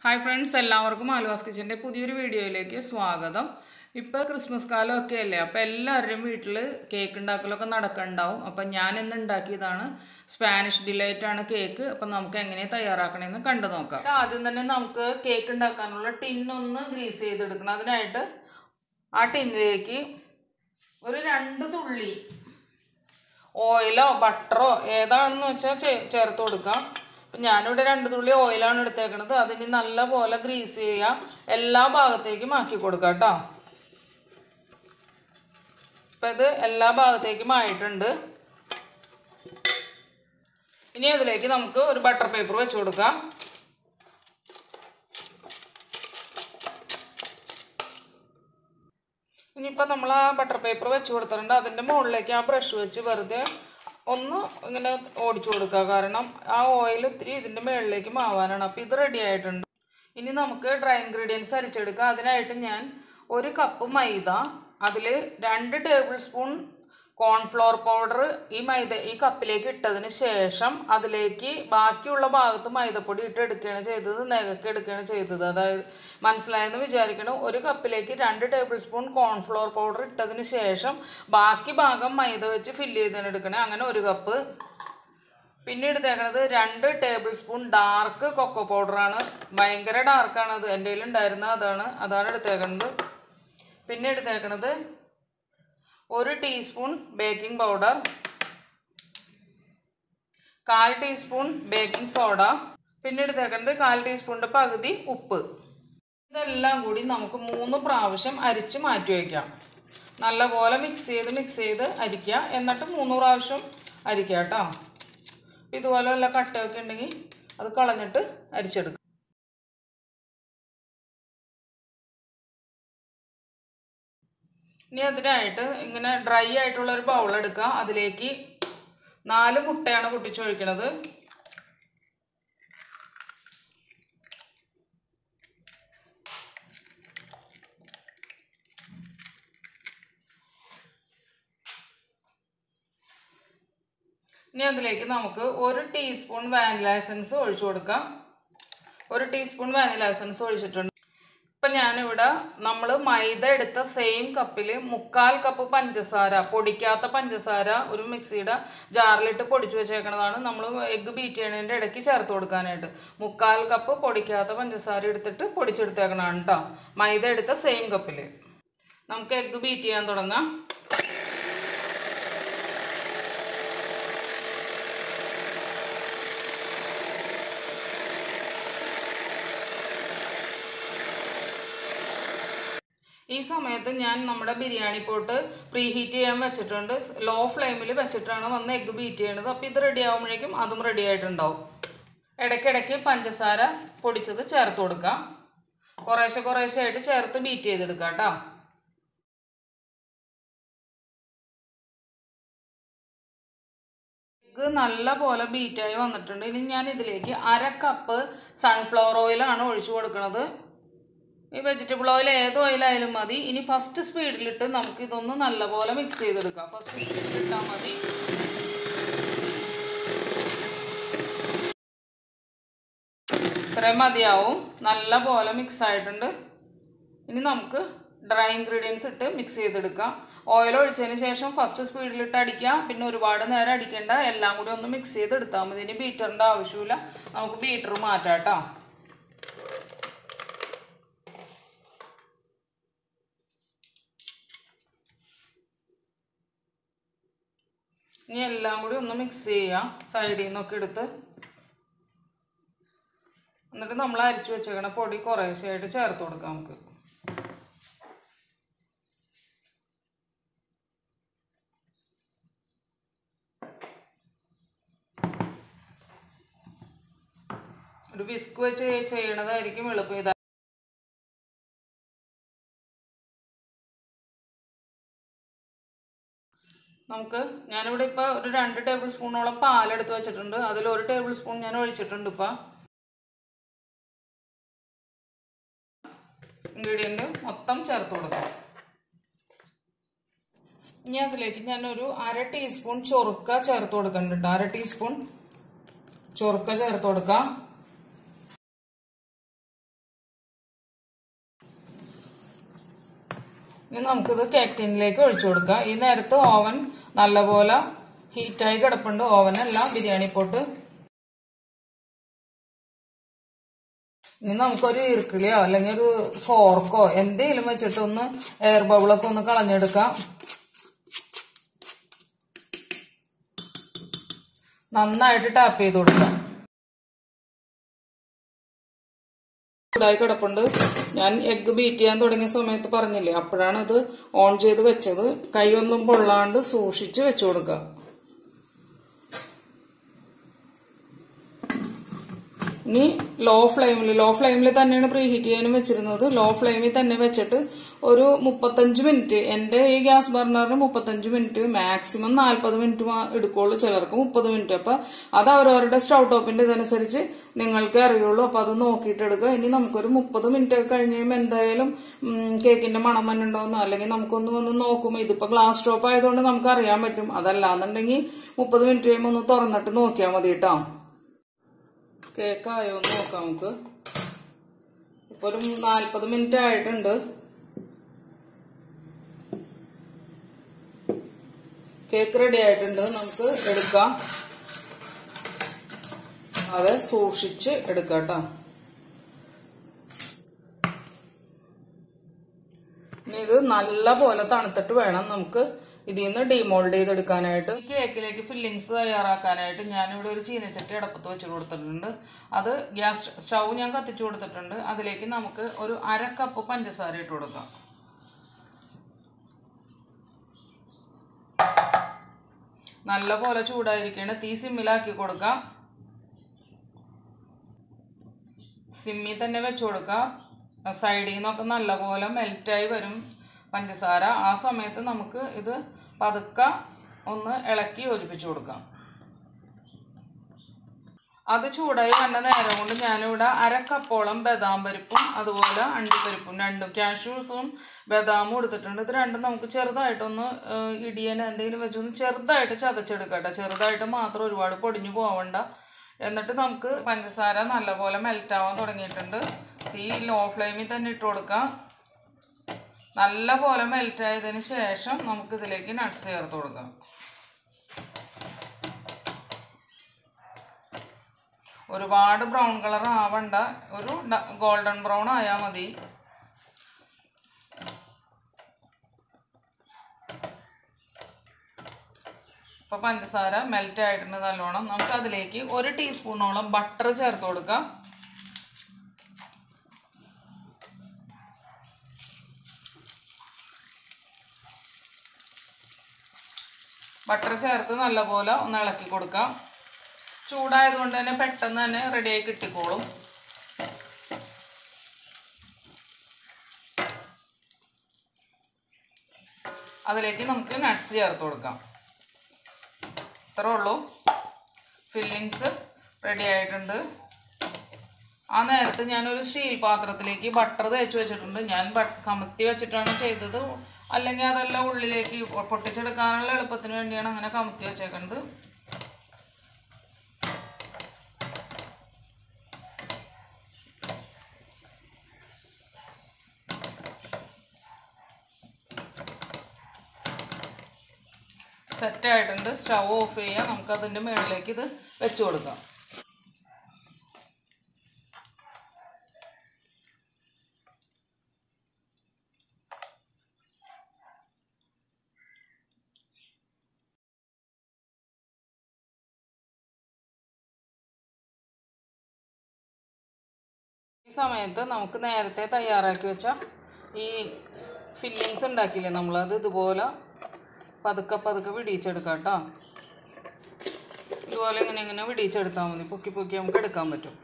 hi friends എല്ലാവർക്കും ആലുവാസ് കിച്ചൻ്റെ പുതിയൊരു വീഡിയോയിലേക്ക് സ്വാഗതം ഇപ്പോൾ ക്രിസ്മസ് കാലമൊക്കെ അല്ലേ അപ്പോൾ എല്ലാവരുടെയും വീട്ടിൽ കേക്ക് ഉണ്ടാക്കലൊക്കെ നടക്കണ്ടാവും അപ്പം ഞാൻ ഇന്ന് ഉണ്ടാക്കിയതാണ് സ്പാനിഷ് ഡിലൈറ്റ് ആണ് കേക്ക് അപ്പം നമുക്ക് എങ്ങനെ തയ്യാറാക്കണമെന്ന് കണ്ടു നോക്കാം ആദ്യം തന്നെ നമുക്ക് കേക്ക് ഉണ്ടാക്കാനുള്ള ടിന്നൊന്ന് ഗ്രീസ് ചെയ്തെടുക്കണം അതിനായിട്ട് ആ ടിന്നിലേക്ക് ഒരു രണ്ട് തുള്ളി ഓയിലോ ബട്ടറോ ഏതാണെന്ന് വെച്ചാൽ ചേ- ചേർത്ത് കൊടുക്കാം അപ്പം ഞാനിവിടെ രണ്ട് തുള്ളി ഓയിലാണ് എടുത്തേക്കണത് അതിന് നല്ല പോലെ ഗ്രീസ് ചെയ്യാം എല്ലാ ഭാഗത്തേക്കും ആക്കി കൊടുക്കാം കേട്ടോ അപ്പം ഇത് എല്ലാ ഭാഗത്തേക്കും ആയിട്ടുണ്ട് ഇനി അതിലേക്ക് നമുക്ക് ഒരു ബട്ടർ പേപ്പർ വെച്ച് കൊടുക്കാം ഇനിയിപ്പോൾ നമ്മൾ ആ ബട്ടർ പേപ്പർ വെച്ച് കൊടുത്തിട്ടുണ്ട് അതിൻ്റെ മുകളിലേക്ക് ആ ബ്രഷ് വെച്ച് വെറുതെ ഒന്ന് ഇങ്ങനെ ഓടിച്ചു കൊടുക്കുക കാരണം ആ ഓയിൽ ഇത്തിരി ഇതിൻ്റെ മുകളിലേക്ക് മാവാനാണ് അപ്പോൾ ഇത് റെഡി ആയിട്ടുണ്ട് ഇനി നമുക്ക് ഡ്രൈ ഇൻഗ്രീഡിയൻസ് അരിച്ചെടുക്കാം അതിനായിട്ട് ഞാൻ ഒരു കപ്പ് മൈദ അതിൽ രണ്ട് ടേബിൾ സ്പൂൺ കോൺഫ്ലോർ പൗഡർ ഈ മൈദ ഈ കപ്പിലേക്ക് ഇട്ടതിന് ശേഷം അതിലേക്ക് ബാക്കിയുള്ള ഭാഗത്ത് മൈദപ്പൊടി ഇട്ട് എടുക്കുകയാണ് ചെയ്തത് നികക്ക് എടുക്കുകയാണ് ചെയ്തത് അതായത് മനസ്സിലായെന്ന് വിചാരിക്കണം ഒരു കപ്പിലേക്ക് രണ്ട് ടേബിൾ സ്പൂൺ കോൺഫ്ലോർ പൗഡർ ഇട്ടതിന് ശേഷം ബാക്കി ഭാഗം മൈദ വെച്ച് ഫില്ല് ചെയ്തതിന് എടുക്കണേ അങ്ങനെ ഒരു കപ്പ് പിന്നെ എടുത്തേക്കണത് രണ്ട് ടേബിൾ സ്പൂൺ ഡാർക്ക് കൊക്കോ പൗഡറാണ് ഭയങ്കര ഡാർക്കാണ് അത് എൻ്റെ കയ്യിൽ ഉണ്ടായിരുന്ന അതാണ് അതാണ് എടുത്തേക്കണത് പിന്നെ എടുത്തേക്കണത് ഒരു ടീസ്പൂൺ ബേക്കിംഗ് പൗഡർ കാൽ ടീസ്പൂൺ ബേക്കിംഗ് സോഡ പിന്നെ എടുത്തേക്കുന്നത് കാൽ ടീസ്പൂണിൻ്റെ പകുതി ഉപ്പ് ഇതെല്ലാം കൂടി നമുക്ക് മൂന്ന് പ്രാവശ്യം അരിച്ച് മാറ്റി വയ്ക്കാം നല്ലപോലെ മിക്സ് ചെയ്ത് മിക്സ് ചെയ്ത് അരിക്കുക എന്നിട്ട് മൂന്ന് പ്രാവശ്യം അരിക്കുക കേട്ടോ ഇതുപോലെ വല്ല കട്ടയൊക്കെ ഉണ്ടെങ്കിൽ അത് കളഞ്ഞിട്ട് അരിച്ചെടുക്കുക ഇനി അതിനായിട്ട് ഇങ്ങനെ ഡ്രൈ ആയിട്ടുള്ള ഒരു ബൗൾ എടുക്കുക അതിലേക്ക് നാല് മുട്ടയാണ് പൊട്ടിച്ചൊഴിക്കണത് ഇനി അതിലേക്ക് നമുക്ക് ഒരു ടീസ്പൂൺ വാനില എസൻസ് ഒഴിച്ചു കൊടുക്കാം ഒരു ടീസ്പൂൺ വാനില എസൻസ് ഒഴിച്ചിട്ടുണ്ട് ഇപ്പം ഞാനിവിടെ നമ്മൾ മൈദ എടുത്ത സെയിം കപ്പിൽ മുക്കാൽ കപ്പ് പഞ്ചസാര പൊടിക്കാത്ത പഞ്ചസാര ഒരു മിക്സിയുടെ ജാറിലിട്ട് പൊടിച്ചു വെച്ചേക്കണതാണ് നമ്മൾ എഗ്ഗ് ബീറ്റ് ചെയ്യണതിൻ്റെ ഇടയ്ക്ക് ചേർത്ത് കൊടുക്കാനായിട്ട് മുക്കാൽ കപ്പ് പൊടിക്കാത്ത പഞ്ചസാര എടുത്തിട്ട് പൊടിച്ചെടുത്തേക്കണതാണ് കേട്ടോ മൈദ എടുത്ത സെയിം കപ്പിൽ നമുക്ക് എഗ്ഗ് ബീറ്റ് ചെയ്യാൻ തുടങ്ങാം ഈ സമയത്ത് ഞാൻ നമ്മുടെ ബിരിയാണി പോട്ട് പ്രീ ഹീറ്റ് ചെയ്യാൻ വെച്ചിട്ടുണ്ട് ലോ ഫ്ലെയിമിൽ വെച്ചിട്ടാണ് വന്ന് എഗ്ഗ് ബീറ്റ് ചെയ്യണത് അപ്പോൾ ഇത് റെഡി ആകുമ്പോഴേക്കും അതും റെഡി ആയിട്ടുണ്ടാവും ഇടയ്ക്കിടയ്ക്ക് പഞ്ചസാര പൊടിച്ചത് ചേർത്ത് കൊടുക്കാം കുറേശ്ശെ കുറേശ്ശെ ആയിട്ട് ചേർത്ത് ബീറ്റ് ചെയ്തെടുക്കാം കേട്ടോ എഗ്ഗ് നല്ല പോലെ ബീറ്റായി വന്നിട്ടുണ്ട് ഇനി ഞാൻ ഇതിലേക്ക് അര കപ്പ് സൺഫ്ലവർ ഓയിലാണ് ഒഴിച്ചു കൊടുക്കുന്നത് ഈ വെജിറ്റബിൾ ഓയിൽ ഏത് ഓയിലായാലും മതി ഇനി ഫസ്റ്റ് സ്പീഡിലിട്ട് നമുക്ക് ഇതൊന്ന് നല്ലപോലെ മിക്സ് ചെയ്തെടുക്കാം ഫസ്റ്റ് സ്പീഡിലിട്ടാൽ മതി ഇത്രയും മതിയാവും നല്ല പോലെ മിക്സ് ആയിട്ടുണ്ട് ഇനി നമുക്ക് ഡ്രൈ ഇൻഗ്രീഡിയൻസ് ഇട്ട് മിക്സ് ചെയ്തെടുക്കാം ഓയിൽ ഒഴിച്ചതിന് ശേഷം ഫസ്റ്റ് സ്പീഡിലിട്ട് അടിക്കാം പിന്നെ ഒരുപാട് നേരം അടിക്കേണ്ട എല്ലാം കൂടി ഒന്ന് മിക്സ് ചെയ്തെടുത്താൽ മതി ഇനി ബീറ്ററിൻ്റെ ആവശ്യമില്ല നമുക്ക് ബീറ്റർ മാറ്റാം കേട്ടോ ഇനി എല്ലാം കൂടി ഒന്ന് മിക്സ് ചെയ്യാം സൈഡിൽ നിന്നൊക്കെ എടുത്ത് എന്നിട്ട് നമ്മൾ അരിച്ചു വെച്ചേക്കണ പൊടി കുറേശ്ശെയായിട്ട് ചേർത്ത് കൊടുക്കാം നമുക്ക് ഒരു വിസ്ക് വെച്ച് ചെയ്യണതായിരിക്കും എളുപ്പം ഇതാ നമുക്ക് ഞാനിവിടെ ഇപ്പോൾ ഒരു രണ്ട് ടേബിൾ സ്പൂണോളം പാലെടുത്ത് വെച്ചിട്ടുണ്ട് അതിൽ ഒരു ടേബിൾ സ്പൂൺ ഞാൻ ഒഴിച്ചിട്ടുണ്ട് ഇപ്പോൾ ഇൻഗ്രീഡിയൻറ്റ് മൊത്തം ചേർത്ത് കൊടുക്കാം ഇനി അതിലേക്ക് ഞാനൊരു അര ടീസ്പൂൺ ചൊറുക്ക ചേർത്ത് കൊടുക്കുന്നുണ്ട് അര ടീസ്പൂൺ ചൊറുക്ക ചേർത്ത് കൊടുക്കാം ഇനി നമുക്കിത് കേക്ക് ടിന്നിലേക്ക് ഒഴിച്ചു കൊടുക്കാം ഈ നേരത്ത് ഓവൻ നല്ലപോലെ ഹീറ്റായി കിടപ്പുണ്ട് ഓവനെല്ലാം ബിരിയാണി പോട്ട് ഇനി നമുക്കൊരു ഈർക്കിളിയോ അല്ലെങ്കിൽ ഒരു ഫോർക്കോ എന്തെങ്കിലും വെച്ചിട്ട് ഒന്ന് എയർ ബബിളൊക്കെ ഒന്ന് കളഞ്ഞെടുക്കാം നന്നായിട്ട് ടാപ്പ് ചെയ്ത് കൊടുക്കാം ചൂടായി കിടപ്പുണ്ട് ഞാൻ എഗ്ഗ് ബീറ്റ് ചെയ്യാൻ തുടങ്ങിയ സമയത്ത് പറഞ്ഞില്ലേ അപ്പോഴാണ് ഇത് ഓൺ ചെയ്ത് വെച്ചത് കൈയൊന്നും പൊള്ളാണ്ട് സൂക്ഷിച്ച് വെച്ചു കൊടുക്കുക ഇനി ലോ ഫ്ലെയിമിൽ ലോ ഫ്ലെയിമിൽ തന്നെയാണ് പ്രീ ഹീറ്റ് ചെയ്യാനും വെച്ചിരുന്നത് ലോ ഫ്ലെയിമിൽ തന്നെ വെച്ചിട്ട് ഒരു മുപ്പത്തഞ്ച് മിനിറ്റ് എന്റെ ഈ ഗ്യാസ് ബർണറിന് മുപ്പത്തഞ്ച് മിനിറ്റ് മാക്സിമം നാൽപ്പത് മിനിറ്റ് എടുക്കുള്ളൂ ചിലർക്ക് മുപ്പത് മിനിറ്റ് അപ്പൊ അത് അവരവരുടെ സ്റ്റൗ ടോപ്പിന്റെ ഇതനുസരിച്ച് നിങ്ങൾക്ക് അറിയുള്ളൂ അപ്പൊ അത് നോക്കിയിട്ട് എടുക്കുക ഇനി നമുക്കൊരു മുപ്പത് മിനിറ്റ് ഒക്കെ കഴിഞ്ഞ് കഴിയുമ്പോൾ എന്തായാലും ഉം, കേക്കിന്റെ മണം വന്നുണ്ടോന്നോ അല്ലെങ്കിൽ നമുക്കൊന്ന് വന്ന് നോക്കുമ്പോൾ ഇതിപ്പോ ഗ്ലാസ് ടോപ്പ് ആയതുകൊണ്ട് നമുക്ക് അറിയാൻ പറ്റും അതല്ലാന്നുണ്ടെങ്കിൽ മുപ്പത് മിനിറ്റ് കഴിയുമ്പോൾ ഒന്ന് തുറന്നിട്ട് നോക്കിയാൽ മതി കേട്ടോ കേക്കായോ എന്ന് നോക്കാം നമുക്ക് ഇപ്പൊ ഒരു നാൽപ്പത് മിനിറ്റ് ആയിട്ടുണ്ട് കേക്ക് റെഡി ആയിട്ടുണ്ട് നമുക്ക് എടുക്കാം അത് സൂക്ഷിച്ച് എടുക്കാം കേട്ടോ ഇനി ഇത് നല്ല പോലെ തണുത്തിട്ട് വേണം നമുക്ക് ഇതിൽ നിന്ന് ഡിമോൾഡ് ചെയ്തെടുക്കാനായിട്ട് ഈ കേക്കിലേക്ക് ഫില്ലിങ്സ് തയ്യാറാക്കാനായിട്ട് ഞാനിവിടെ ഒരു ചീനച്ചട്ടി അടപ്പത്ത് വെച്ച് കൊടുത്തിട്ടുണ്ട് അത് ഗ്യാസ് സ്റ്റൗ ഞാൻ കത്തിച്ചു കൊടുത്തിട്ടുണ്ട് അതിലേക്ക് നമുക്ക് ഒരു അര കപ്പ് പഞ്ചസാര ഇട്ട് കൊടുക്കാം നല്ല പോലെ ചൂടായിരിക്കണം തീ സിമ്മിലാക്കി കൊടുക്കാം സിമ്മിൽ തന്നെ വെച്ച് കൊടുക്കാം സൈഡിൽ നിന്നൊക്കെ നല്ലപോലെ മെൽറ്റായി വരും പഞ്ചസാര ആ സമയത്ത് നമുക്ക് ഇത് പതുക്കെ ഒന്ന് ഇളക്കി യോജിപ്പിച്ച് കൊടുക്കാം അത് ചൂടായി വന്ന നേരം കൊണ്ട് ഞാനിവിടെ അര കപ്പോളം ബദാം പരിപ്പും അതുപോലെ അണ്ടിപ്പരിപ്പും രണ്ടും കാഷ്യൂസും ബദാമും എടുത്തിട്ടുണ്ട് ഇത് രണ്ടും നമുക്ക് ചെറുതായിട്ടൊന്ന് ഏഹ്, ഇടിയൻ എന്തെങ്കിലും വെച്ചൊന്ന് ചെറുതായിട്ട് ചതച്ചെടുക്കട്ടെ ചെറുതായിട്ട് മാത്രം ഒരുപാട് പൊടിഞ്ഞു പോവണ്ട എന്നിട്ട് നമുക്ക് പഞ്ചസാര നല്ലപോലെ മെൽറ്റാവാൻ തുടങ്ങിയിട്ടുണ്ട് തീ ലോ ഫ്ലെയിമിൽ തന്നെ ഇട്ട് കൊടുക്കാം നല്ല പോലെ മെൽറ്റ് ആയതിനു ശേഷം നമുക്ക് ഇതിലേക്ക് നട്ട്സ് ചേർത്ത് കൊടുക്കാം ഒരുപാട് ബ്രൗൺ കളർ ആവണ്ട ഒരു ഗോൾഡൻ ബ്രൗൺ ആയാൽ മതി ഇപ്പൊ പഞ്ചസാര മെൽറ്റ് ആയിട്ടുണ്ട് നല്ലോണം നമുക്ക് അതിലേക്ക് ഒരു ടീസ്പൂണോളം ബട്ടർ ചേർത്ത് കൊടുക്കാം ബട്ടർ ചേർത്ത് നല്ലപോലെ ഒന്ന് ഇളക്കി കൊടുക്കാം ചൂടായതുകൊണ്ട് തന്നെ പെട്ടെന്ന് തന്നെ റെഡിയായി കിട്ടിക്കോളും അതിലേക്ക് നമുക്ക് നട്ട്സ് ചേർത്ത് കൊടുക്കാം ഇത്രേ ഉള്ളൂ ഫില്ലിങ്സ് റെഡി ആയിട്ടുണ്ട് ആ നേരത്ത് ഞാനൊരു സ്റ്റീൽ പാത്രത്തിലേക്ക് ബട്ടർ തേച്ച് വെച്ചിട്ടുണ്ട് ഞാൻ ബട്ട് കമത്തി വെച്ചിട്ടാണ് ചെയ്തത് അല്ലെങ്കിൽ അതെല്ലാം ഉള്ളിലേക്ക് പൊട്ടിച്ചെടുക്കാനുള്ള എളുപ്പത്തിന് വേണ്ടിയാണ് അങ്ങനെ കമത്തി വെച്ചേക്കുന്നത് സെറ്റ് ആയിട്ടുണ്ട് സ്റ്റൗ ഓഫ് ചെയ്യാം നമുക്ക് അതിൻ്റെ മുകളിലേക്ക് ഇത് വെച്ച് കൊടുക്കാം ഈ സമയത്ത് നമുക്ക് നേരത്തെ തയ്യാറാക്കി വെച്ച ഈ ഫില്ലിങ്സ് ഉണ്ടാക്കിയില്ലേ നമ്മളത് ഇതുപോലെ പതുക്കെ പതുക്കെ വിടിയിച്ചെടുക്കാം കേട്ടോ ഇതുപോലെ ഇങ്ങനെ ഇങ്ങനെ വിടിയിച്ചെടുത്താൽ മതി പൊക്കി പൊക്കി നമുക്ക് എടുക്കാൻ പറ്റും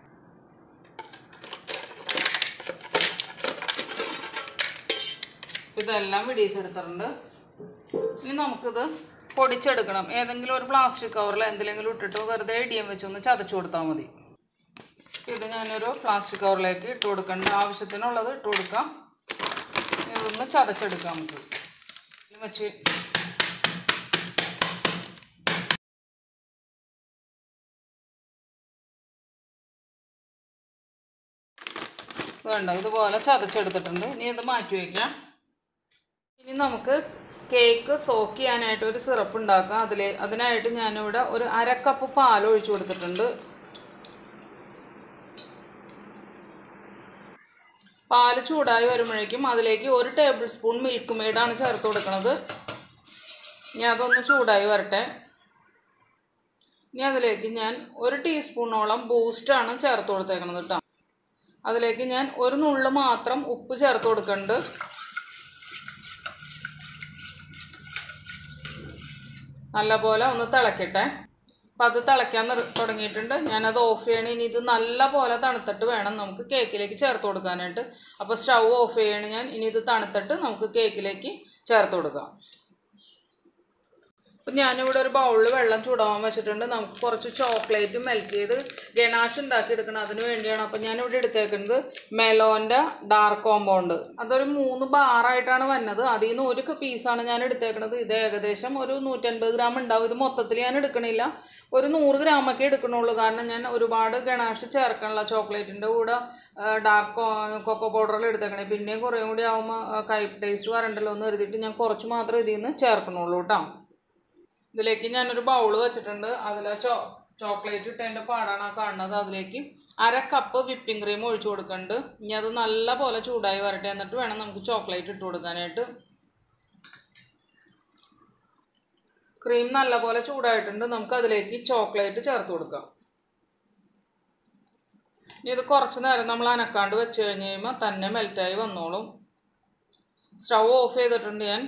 ഇതെല്ലാം വിടിയിച്ചെടുത്തിട്ടുണ്ട് ഇനി നമുക്കിത് പൊടിച്ചെടുക്കണം ഏതെങ്കിലും ഒരു പ്ലാസ്റ്റിക് കവറിൽ എന്തിലെങ്കിലും ഇട്ടിട്ട് വെറുതെ ഇടിയം വെച്ചൊന്ന് ചതച്ചു കൊടുത്താൽ മതി ഇത് ഞാനൊരു പ്ലാസ്റ്റിക് കവറിലേക്ക് ഇട്ട് കൊടുക്കേണ്ട ആവശ്യത്തിനുള്ളത് ഇട്ട് കൊടുക്കാം ഇതൊന്ന് ചതച്ചെടുക്കാം നമുക്ക് ഇത് വെച്ച് ഇത് കണ്ടോ ഇതുപോലെ ചതച്ചെടുത്തിട്ടുണ്ട് ഇനി ഇത് മാറ്റി വയ്ക്കാം ഇനി നമുക്ക് കേക്ക് സോക്ക് ചെയ്യാനായിട്ട് ഒരു സിറപ്പ് ഉണ്ടാക്കാം അതിൽ അതിനായിട്ട് ഞാനിവിടെ ഒരു അര കപ്പ് പാൽ ഒഴിച്ചു കൊടുത്തിട്ടുണ്ട് പാല് ചൂടായി വരുമ്പോഴേക്കും അതിലേക്ക് ഒരു ടേബിൾ സ്പൂൺ മിൽക്ക് മെയ്ഡാണ് ചേർത്ത് കൊടുക്കുന്നത് ഇനി അതൊന്ന് ചൂടായി വരട്ടെ ഇനി അതിലേക്ക് ഞാൻ ഒരു ടീസ്പൂണോളം ബൂസ്റ്റാണ് ചേർത്ത് കൊടുത്തേക്കുന്നത് കേട്ടോ അതിലേക്ക് ഞാൻ ഒരു നുള്ളു മാത്രം ഉപ്പ് ചേർത്ത് കൊടുക്കുന്നുണ്ട് നല്ലപോലെ ഒന്ന് തിളക്കട്ടെ അപ്പം അത് തിളയ്ക്കാൻ നിർ- തുടങ്ങിയിട്ടുണ്ട് ഞാനത് ഓഫ് ചെയ്യണം ഇനി ഇത് നല്ല പോലെ തണുത്തിട്ട് വേണം നമുക്ക് കേക്കിലേക്ക് ചേർത്ത് കൊടുക്കാനായിട്ട് അപ്പോൾ സ്റ്റൗ ഓഫ് ചെയ്യണം ഞാൻ ഇനി ഇത് തണുത്തിട്ട് നമുക്ക് കേക്കിലേക്ക് ചേർത്ത് കൊടുക്കാം അപ്പം ഞാനിവിടെ ഒരു ബൗളിൽ വെള്ളം ചൂടാവാൻ വെച്ചിട്ടുണ്ട് നമുക്ക് കുറച്ച് ചോക്ലേറ്റ് മെൽറ്റ് ചെയ്ത് ഗണാഷ് ഉണ്ടാക്കി എടുക്കണം അതിന് വേണ്ടിയാണ് അപ്പം ഞാനിവിടെ എടുത്തേക്കുന്നത് മെലോൻ്റെ ഡാർക്ക് കോമ്പൗണ്ട് അതൊരു മൂന്ന് ബാറായിട്ടാണ് വന്നത് അതിൽ നിന്ന് ഒരു പീസാണ് ഞാൻ എടുത്തേക്കുന്നത് ഇത് ഏകദേശം ഒരു നൂറ്റൻപത് ഗ്രാം ഉണ്ടാവും ഇത് മൊത്തത്തിൽ ഞാൻ എടുക്കണില്ല ഒരു നൂറ് ഗ്രാമൊക്കെ എടുക്കണുള്ളൂ കാരണം ഞാൻ ഒരുപാട് ഗണാഷ് ചേർക്കണില്ല ചോക്ലേറ്റിൻ്റെ കൂടെ ഡാർക്ക് കൊക്കോ പൗഡറിൽ എടുത്തേക്കണേ പിന്നെയും കുറേ കൂടി ആകുമ്പോൾ കയ്പ് ടേസ്റ്റ് വരണ്ടല്ലോ എന്ന് കരുതിയിട്ട് ഞാൻ കുറച്ച് മാത്രം ഇതിൽ നിന്ന് ചേർക്കണുള്ളൂ കേട്ടോ ഇതിലേക്ക് ഞാനൊരു ബൗൾ വെച്ചിട്ടുണ്ട് അതിൽ ചോ ചോക്ലേറ്റ് ഇട്ടതിൻ്റെ പാടാണ് ആ കാണുന്നത് അതിലേക്ക് അര കപ്പ് വിപ്പിംഗ് ക്രീം ഒഴിച്ചു കൊടുക്കുന്നുണ്ട് ഇനി അത് നല്ല പോലെ ചൂടായി വരട്ടെ എന്നിട്ട് വേണം നമുക്ക് ചോക്ലേറ്റ് ഇട്ട് കൊടുക്കാനായിട്ട് ക്രീം നല്ല പോലെ ചൂടായിട്ടുണ്ട് നമുക്ക് അതിലേക്ക് ചോക്ലേറ്റ് ചേർത്ത് കൊടുക്കാം ഇനി ഇത് കുറച്ച് നേരം നമ്മൾ അനക്കാണ്ട് വെച്ച് കഴിഞ്ഞ് കഴിയുമ്പോൾ തന്നെ മെൽറ്റായി വന്നോളും സ്റ്റൗ ഓഫ് ചെയ്തിട്ടുണ്ട് ഞാൻ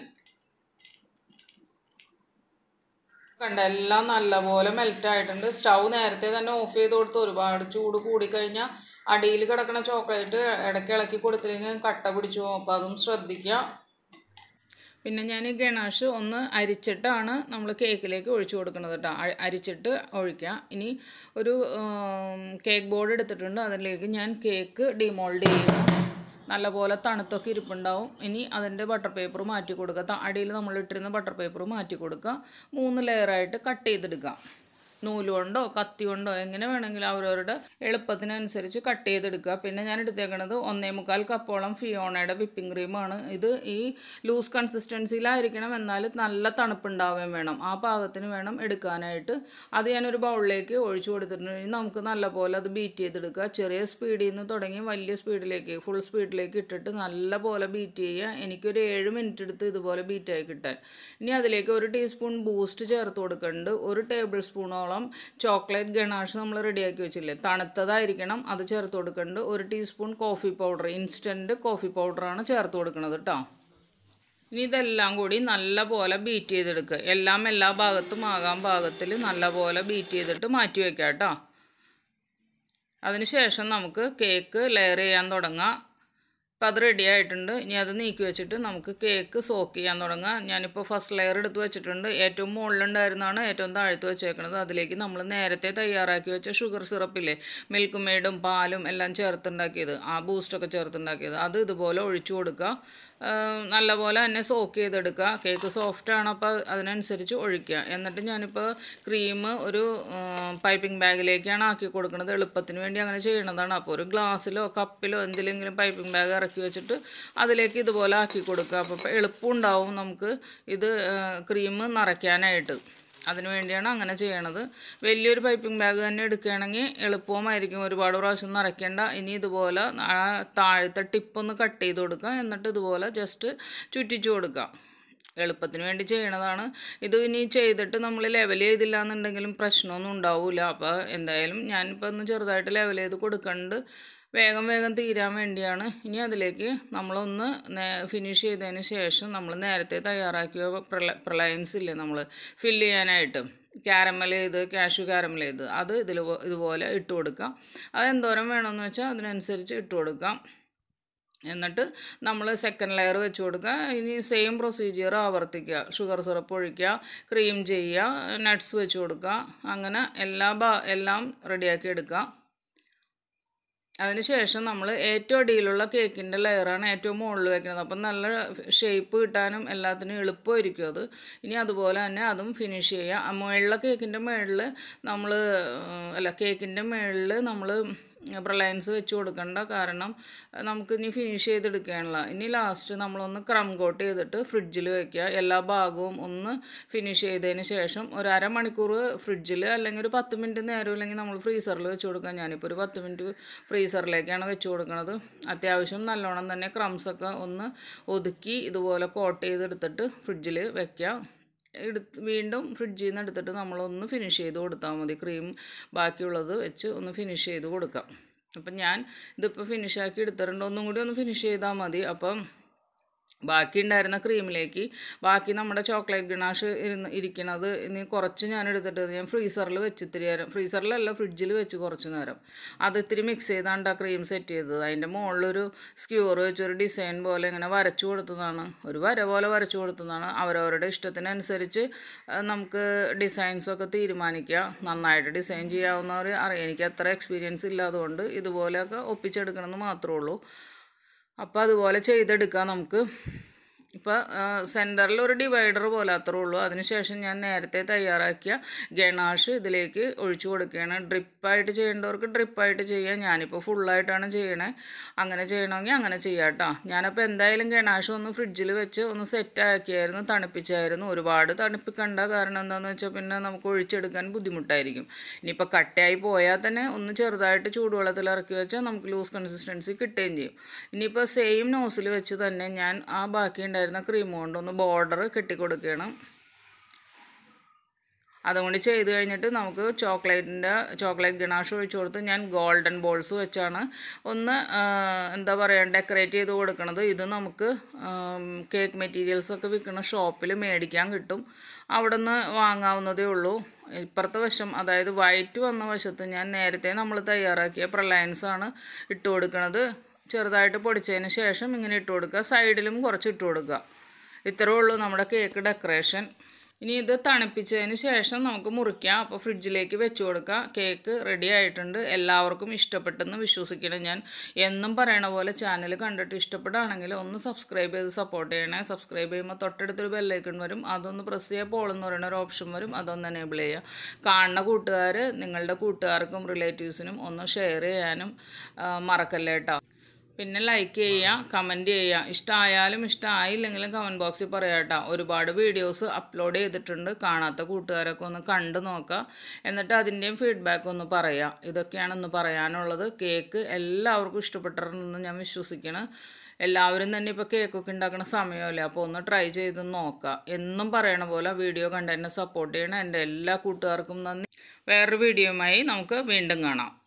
കണ്ട എല്ലാം നല്ലപോലെ മെൽറ്റ് ആയിട്ടുണ്ട് സ്റ്റൗ നേരത്തെ തന്നെ ഓഫ് ചെയ്ത് കൊടുത്ത് ഒരുപാട് ചൂട് കൂടിക്കഴിഞ്ഞാൽ അടിയിൽ കിടക്കുന്ന ചോക്ലേറ്റ് ഇടയ്ക്ക് ഇളക്കി കൊടുത്തില്ലെങ്കിൽ കട്ട പിടിച്ചു പോകും അപ്പോൾ അതും ശ്രദ്ധിക്കുക പിന്നെ ഞാൻ ഈ ഗണാഷ് ഒന്ന് അരിച്ചിട്ടാണ് നമ്മൾ കേക്കിലേക്ക് ഒഴിച്ചു കൊടുക്കുന്നത് കേട്ടോ അ- അരിച്ചിട്ട് ഒഴിക്കുക ഇനി ഒരു കേക്ക് ബോർഡ് എടുത്തിട്ടുണ്ട് അതിലേക്ക് ഞാൻ കേക്ക് ഡിമോൾഡ് ചെയ്യുന്നു നല്ലപോലെ തണുത്തൊക്കെ ഇരിപ്പുണ്ടാവും ഇനി അതിൻ്റെ ബട്ടർ പേപ്പർ മാറ്റി കൊടുക്കുക ത- അടിയിൽ നമ്മൾ ഇട്ടിരുന്ന ബട്ടർ പേപ്പർ മാറ്റി കൊടുക്കുക മൂന്ന് ലെയറായിട്ട് കട്ട് ചെയ്തെടുക്കാം നൂല് കൊണ്ടോ കത്തി കൊണ്ടോ എങ്ങനെ വേണമെങ്കിലും അവരവരുടെ എളുപ്പത്തിനനുസരിച്ച് കട്ട് ചെയ്തെടുക്കുക പിന്നെ ഞാൻ എടുത്തേക്കണത് ഒന്നേ മുക്കാൽ കപ്പോളം ഫിയോണയുടെ വിപ്പിംഗ് ക്രീമാണ് ഇത് ഈ ലൂസ് കൺസിസ്റ്റൻസിയിലായിരിക്കണം എന്നാൽ നല്ല തണുപ്പുണ്ടാവുകയും വേണം ആ പാകത്തിന് വേണം എടുക്കാനായിട്ട് അത് ഞാനൊരു ബൗളിലേക്ക് ഒഴിച്ചു കൊടുത്തിട്ടുണ്ടെങ്കിൽ നമുക്ക് നല്ലപോലെ അത് ബീറ്റ് ചെയ്തെടുക്കുക ചെറിയ സ്പീഡിൽ നിന്ന് തുടങ്ങി വലിയ സ്പീഡിലേക്ക് ഫുൾ സ്പീഡിലേക്ക് ഇട്ടിട്ട് നല്ലപോലെ ബീറ്റ് ചെയ്യുക എനിക്കൊരു ഏഴ് മിനിറ്റ് എടുത്ത് ഇതുപോലെ ബീറ്റായി കിട്ടാൻ ഇനി അതിലേക്ക് ഒരു ടീസ്പൂൺ ബൂസ്റ്റ് ചേർത്ത് കൊടുക്കുന്നുണ്ട് ഒരു ടേബിൾ സ്പൂണോളം ചോക്ലേറ്റ് ഗണാഷ് നമ്മൾ റെഡിയാക്കി വെച്ചില്ലേ തണുത്തതായിരിക്കണം അത് ചേർത്ത് കൊടുക്കുന്നുണ്ട് ഒരു teaspoon coffee powder instant coffee പൗഡറാണ് ചേർത്ത് കൊടുക്കുന്നത് കേട്ടോ ഇനി ഇതെല്ലാം കൂടി നല്ല പോലെ ബീറ്റ് ചെയ്തെടുക്കുക എല്ലാം എല്ലാ ഭാഗത്തും ആകാൻ പാകത്തിൽ നല്ല പോലെ ബീറ്റ് ചെയ്തിട്ട് മാറ്റി വയ്ക്കാം കേട്ടോ അതിനുശേഷം നമുക്ക് കേക്ക് ലെയർ ചെയ്യാൻ തുടങ്ങാം അപ്പോൾ അത് റെഡി ആയിട്ടുണ്ട് ഇനി അത് നീക്കി വെച്ചിട്ട് നമുക്ക് കേക്ക് സോക്ക് ചെയ്യാൻ തുടങ്ങാം ഞാനിപ്പോൾ ഫസ്റ്റ് ലെയർ എടുത്ത് വെച്ചിട്ടുണ്ട് ഏറ്റവും മുകളിലുണ്ടായിരുന്നതാണ് ഏറ്റവും താഴ്ത്ത് വെച്ചേക്കുന്നത് അതിലേക്ക് നമ്മൾ നേരത്തെ തയ്യാറാക്കി വെച്ച ഷുഗർ സിറപ്പില്ലേ മിൽക്ക് മെയ്ഡും പാലും എല്ലാം ചേർത്തുണ്ടാക്കിയത് ആ ബൂസ്റ്റൊക്കെ ചേർത്തുണ്ടാക്കിയത് അത് ഇതുപോലെ ഒഴിച്ചു കൊടുക്കുക ആ, നല്ലപോലെ തന്നെ സോക്ക് ചെയ്തെടുക്കുക കേക്ക് സോഫ്റ്റാണ് അപ്പോൾ അതിനനുസരിച്ച് ഒഴിക്കുക എന്നിട്ട് ഞാനിപ്പോൾ ക്രീം ഒരു പൈപ്പിംഗ് ബാഗിലേക്കാണ് ആക്കി കൊടുക്കുന്നത് എളുപ്പത്തിന് വേണ്ടി അങ്ങനെ ചെയ്യണതാണ് അപ്പോൾ ഒരു ഗ്ലാസ്സിലോ കപ്പിലോ എന്തിലെങ്കിലും പൈപ്പിംഗ് ബാഗ് ഇറക്കി വെച്ചിട്ട് അതിലേക്ക് ഇതുപോലെ ആക്കി കൊടുക്കുക അപ്പോൾ എളുപ്പം ഉണ്ടാവും നമുക്ക് ഇത് ക്രീം നിറയ്ക്കാനായിട്ട് അതിന് വേണ്ടിയാണ് അങ്ങനെ ചെയ്യണത് വലിയൊരു പൈപ്പിംഗ് ബാഗ് തന്നെ എടുക്കുകയാണെങ്കിൽ എളുപ്പവുമായിരിക്കും ഒരുപാട് പ്രാവശ്യം നിറയ്ക്കേണ്ട ഇനി ഇതുപോലെ ആ താഴത്തെ ടിപ്പൊന്ന് കട്ട് ചെയ്ത് കൊടുക്കുക എന്നിട്ട് ഇതുപോലെ ജസ്റ്റ് ചുറ്റിച്ചു കൊടുക്കുക എളുപ്പത്തിന് വേണ്ടി ചെയ്യണതാണ് ഇത് ഇനി ചെയ്തിട്ട് നമ്മൾ ലെവൽ ചെയ്തില്ല എന്നുണ്ടെങ്കിലും പ്രശ്നമൊന്നും ഉണ്ടാവില്ല അപ്പോൾ എന്തായാലും ഞാനിപ്പോൾ ഒന്ന് ചെറുതായിട്ട് ലെവൽ ചെയ്ത് കൊടുക്കുന്നുണ്ട് വേഗം വേഗം തീരാൻ വേണ്ടിയാണ് ഇനി അതിലേക്ക് നമ്മളൊന്ന് ഫിനിഷ് ചെയ്തതിന് ശേഷം നമ്മൾ നേരത്തെ തയ്യാറാക്കിയ പ്രള പ്രളയൻസ് ഇല്ലേ നമ്മൾ ഫില്ല് ചെയ്യാനായിട്ട് ക്യാരമൽ ചെയ്ത് കാഷ്യൂ ക്യാരമൽ ചെയ്ത് അത് ഇതിൽ ഇതുപോലെ ഇട്ട് കൊടുക്കാം അത് എന്തോരം വേണമെന്ന് വെച്ചാൽ അതിനനുസരിച്ച് ഇട്ട് കൊടുക്കാം എന്നിട്ട് നമ്മൾ സെക്കൻഡ് ലെയർ വെച്ച് കൊടുക്കുക ഇനി സെയിം പ്രൊസീജിയർ ആവർത്തിക്കുക ഷുഗർ സിറപ്പ് ഒഴിക്കുക ക്രീം ചെയ്യുക നട്ട്സ് വെച്ച് കൊടുക്കുക അങ്ങനെ എല്ലാ ഭാ എല്ലാം റെഡിയാക്കി എടുക്കുക അതിനുശേഷം നമ്മൾ ഏറ്റവും അടിയിലുള്ള കേക്കിൻ്റെ ലെയറാണ് ഏറ്റവും മുകളിൽ വെക്കുന്നത് അപ്പം നല്ല ഷേപ്പ് കിട്ടാനും എല്ലാത്തിനും എളുപ്പമായിരിക്കും അത് ഇനി അതുപോലെ തന്നെ അതും ഫിനിഷ് ചെയ്യുക ആ മുകളിലെ കേക്കിൻ്റെ മുകളിൽ നമ്മൾ അല്ല കേക്കിൻ്റെ മുകളിൽ നമ്മൾ റിലയൻസ് വെച്ച് കൊടുക്കണ്ട കാരണം നമുക്ക് ഇനി ഫിനിഷ് ചെയ്തെടുക്കുകയാണല്ലോ ഇനി ലാസ്റ്റ് നമ്മളൊന്ന് ക്രം കോട്ട് ചെയ്തിട്ട് ഫ്രിഡ്ജിൽ വെക്കുക എല്ലാ ഭാഗവും ഒന്ന് ഫിനിഷ് ചെയ്തതിന് ശേഷം ഒരു അരമണിക്കൂർ ഫ്രിഡ്ജിൽ അല്ലെങ്കിൽ ഒരു പത്ത് മിനിറ്റ് നേരം അല്ലെങ്കിൽ നമ്മൾ ഫ്രീസറിൽ വെച്ച് കൊടുക്കാം ഞാനിപ്പോൾ ഒരു പത്ത് മിനിറ്റ് ഫ്രീസറിലേക്കാണ് വെച്ച് കൊടുക്കുന്നത് അത്യാവശ്യം നല്ലോണം തന്നെ ക്രംസൊക്കെ ഒന്ന് ഒതുക്കി ഇതുപോലെ കോട്ട് ചെയ്തെടുത്തിട്ട് ഫ്രിഡ്ജിൽ വെക്കുക എടുത്ത് വീണ്ടും ഫ്രിഡ്ജിൽ നിന്ന് എടുത്തിട്ട് നമ്മളൊന്ന് ഫിനിഷ് ചെയ്ത് കൊടുത്താൽ മതി ക്രീം ബാക്കിയുള്ളത് വെച്ച് ഒന്ന് ഫിനിഷ് ചെയ്ത് കൊടുക്കാം അപ്പം ഞാൻ ഇതിപ്പോൾ ഫിനിഷാക്കി എടുത്തിട്ടുണ്ട് ഒന്നും കൂടി ഒന്ന് ഫിനിഷ് ചെയ്താൽ മതി അപ്പം ബാക്കി ഉണ്ടായിരുന്ന ക്രീമിലേക്ക് ബാക്കി നമ്മുടെ ചോക്ലേറ്റ് ഗണാഷ് ഇരുന്ന് ഇരിക്കണത് ഇനി കുറച്ച് ഞാൻ എടുത്തിട്ട് ഞാൻ ഫ്രീസറിൽ വെച്ച് ഇത്തിരി നേരം ഫ്രീസറിലല്ല ഫ്രിഡ്ജിൽ വെച്ച് കുറച്ച് നേരം അത് ഇത്തിരി മിക്സ് ചെയ്താണ്ട് ആ ക്രീം സെറ്റ് ചെയ്തത് അതിൻ്റെ മുകളിലൊരു സ്ക്യൂർ വെച്ചൊരു ഡിസൈൻ പോലെ ഇങ്ങനെ വരച്ചു കൊടുത്തതാണ് ഒരു വര പോലെ വരച്ചു കൊടുത്തതാണ് അവരവരുടെ ഇഷ്ടത്തിനനുസരിച്ച് ആ, നമുക്ക് ഡിസൈൻസൊക്കെ തീരുമാനിക്കുക നന്നായിട്ട് ഡിസൈൻ ചെയ്യാവുന്നവർ അറിയാം എനിക്ക് അത്ര എക്സ്പീരിയൻസ് ഇല്ലാത്തതുകൊണ്ട് ഇതുപോലെയൊക്കെ ഒപ്പിച്ചെടുക്കണമെന്ന് മാത്രമേ ഉള്ളൂ അപ്പോൾ അതുപോലെ ചെയ്തെടുക്കാം നമുക്ക് ഇപ്പോൾ സെൻറ്ററിൽ ഒരു ഡിവൈഡർ പോലെ അത്രേ ഉള്ളൂ അതിനുശേഷം ഞാൻ നേരത്തെ തയ്യാറാക്കിയ ഗണാഷ് ഇതിലേക്ക് ഒഴിച്ചു കൊടുക്കുകയാണ് ഡ്രിപ്പായിട്ട് ചെയ്യേണ്ടവർക്ക് ഡ്രിപ്പായിട്ട് ചെയ്യാം ഞാനിപ്പോൾ ഫുള്ളായിട്ടാണ് ചെയ്യണേ അങ്ങനെ ചെയ്യണമെങ്കിൽ അങ്ങനെ ചെയ്യാം കേട്ടോ ഞാനപ്പോൾ എന്തായാലും ഗണാഷ് ഒന്ന് ഫ്രിഡ്ജിൽ വെച്ച് ഒന്ന് സെറ്റ് ആക്കിയായിരുന്നു തണുപ്പിച്ചായിരുന്നു ഒരുപാട് തണുപ്പിക്കണ്ട കാരണം എന്താണെന്ന് വെച്ചാൽ പിന്നെ നമുക്ക് ഒഴിച്ചെടുക്കാൻ ബുദ്ധിമുട്ടായിരിക്കും ഇനിയിപ്പോൾ കട്ടയായി പോയാൽ തന്നെ ഒന്ന് ചെറുതായിട്ട് ചൂടുവെള്ളത്തിൽ ഇറക്കി വെച്ചാൽ നമുക്ക് ലൂസ് കൺസിസ്റ്റൻസി കിട്ടുകയും ചെയ്യും ഇനിയിപ്പോൾ സെയിം നോസിൽ വെച്ച് തന്നെ ഞാൻ ആ ബാക്കി ഉണ്ടായിരുന്ന ക്രീം കൊണ്ട് ഒന്ന് ബോർഡർ കെട്ടിക്കൊടുക്കണം അതുകൊണ്ട് ചെയ്ത് കഴിഞ്ഞിട്ട് നമുക്ക് ചോക്ലേറ്റിൻ്റെ ചോക്ലേറ്റ് ഗണാഷ് ഒഴിച്ച് കൊടുത്ത് ഞാൻ ഗോൾഡൻ ബോൾസ് വെച്ചാണ് ഒന്ന് ആ, എന്താ പറയുക ഡെക്കറേറ്റ് ചെയ്ത് കൊടുക്കണത് ഇത് നമുക്ക് കേക്ക് മെറ്റീരിയൽസ് ഒക്കെ വിൽക്കുന്ന ഷോപ്പിൽ മേടിക്കാൻ കിട്ടും അവിടെ നിന്ന് വാങ്ങാവുന്നതേ ഉള്ളൂ ഇപ്പുറത്തെ വശം അതായത് വൈറ്റ് വന്ന വശത്ത് ഞാൻ നേരത്തെ നമ്മൾ തയ്യാറാക്കിയ പ്രലയൻസ് ആണ് ഇട്ട് കൊടുക്കുന്നത് ചെറുതായിട്ട് പൊടിച്ചതിന് ശേഷം ഇങ്ങനെ ഇട്ട് കൊടുക്കുക സൈഡിലും കുറച്ച് ഇട്ട് കൊടുക്കുക ഇത്രയേ ഉള്ളൂ നമ്മുടെ കേക്ക് ഡെക്കറേഷൻ ഇനി ഇത് തണുപ്പിച്ചതിന് ശേഷം നമുക്ക് മുറിക്കാം അപ്പോൾ ഫ്രിഡ്ജിലേക്ക് വെച്ച് കൊടുക്കാം കേക്ക് റെഡി ആയിട്ടുണ്ട് എല്ലാവർക്കും ഇഷ്ടപ്പെട്ടെന്ന് വിശ്വസിക്കണം ഞാൻ എന്നും പറയണ പോലെ ചാനൽ കണ്ടിട്ട് ഇഷ്ടപ്പെടുകയാണെങ്കിൽ ഒന്ന് സബ്സ്ക്രൈബ് ചെയ്ത് സപ്പോർട്ട് ചെയ്യണേ സബ്സ്ക്രൈബ് ചെയ്യുമ്പോൾ തൊട്ടടുത്തൊരു ബെല്ലൈക്കൺ വരും അതൊന്ന് പ്രസ് ചെയ്യുക പോൾ എന്ന് പറയുന്ന ഒരു ഓപ്ഷൻ വരും അതൊന്ന് എനേബിൾ ചെയ്യുക കാണുന്ന കൂട്ടുകാർ നിങ്ങളുടെ കൂട്ടുകാർക്കും റിലേറ്റീവ്സിനും ഒന്ന് ഷെയർ ചെയ്യാനും ആ, മറക്കല്ലേ കേട്ടോ പിന്നെ ലൈക്ക് ചെയ്യുക കമൻറ്റ് ചെയ്യുക ഇഷ്ടമായാലും ഇഷ്ടമായില്ലെങ്കിലും കമൻറ്റ് ബോക്സിൽ പറയാം കേട്ടോ ഒരുപാട് വീഡിയോസ് അപ്ലോഡ് ചെയ്തിട്ടുണ്ട് കാണാത്ത കൂട്ടുകാരൊക്കെ ഒന്ന് കണ്ടു നോക്കുക എന്നിട്ട് അതിൻ്റെയും ഫീഡ്ബാക്ക് ഒന്ന് പറയാം ഇതൊക്കെയാണ് ഒന്ന് പറയാനുള്ളത് കേക്ക് എല്ലാവർക്കും ഇഷ്ടപ്പെട്ടിട്ടുണ്ടെന്ന് ഞാൻ വിശ്വസിക്കണം എല്ലാവരും തന്നെ ഇപ്പോൾ കേക്കൊക്കെ ഉണ്ടാക്കുന്ന സമയമല്ലേ അപ്പോൾ ഒന്ന് ട്രൈ ചെയ്ത് നോക്കുക എന്നും പറയണ പോലെ വീഡിയോ കണ്ട് എന്നെ സപ്പോർട്ട് ചെയ്യണം എൻ്റെ എല്ലാ കൂട്ടുകാർക്കും നന്ദി വേറൊരു വീഡിയോയുമായി നമുക്ക് വീണ്ടും കാണാം